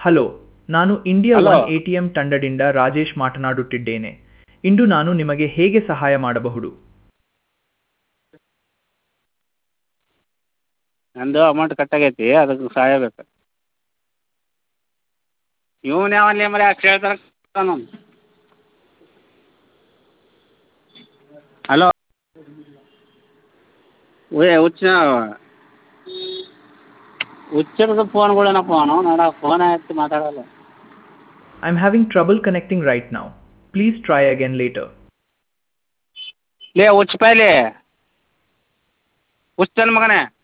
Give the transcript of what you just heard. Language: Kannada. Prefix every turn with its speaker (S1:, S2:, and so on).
S1: ಹಲೋ ನಾನು India
S2: hello.
S1: One A T M ತಂಡದಿಂದ ರಾಜೇಶ್ ಮಾತನಾಡುತ್ತಿದ್ದೇನೆ ಇಂದು ನಾನು ನಿಮಗೆ ಹೇಗೆ ಸಹಾಯ ಮಾಡಬಹುದು
S2: ನಂದು ಅಮೌಂಟ್ ಕಟ್ಟಾಗೈತಿ ಅದಕ್ಕೆ ಸಹಾಯ ಬೇಕು ಇವನು ಯಾವನ್ಲೇ ಮರೆ ಕೇಳ್ತಾನೆ ಹಲೋ ಏ ಹುಚ್ಚ ಹುಚ್ಚರದ ಫೋನ್ಗಳೇನಪ್ಪ ಅವನು ನೋಡ ಫೋನ್ ಎತ್ತಿ ಮಾತಾಡಲ್ಲ
S1: I am having trouble connecting right now please try again later
S2: ಲೇ ಹುಚ್ಚ ಪಾಯ್ಲಿ ಹುಚ್ಚನ ಮಗನೇ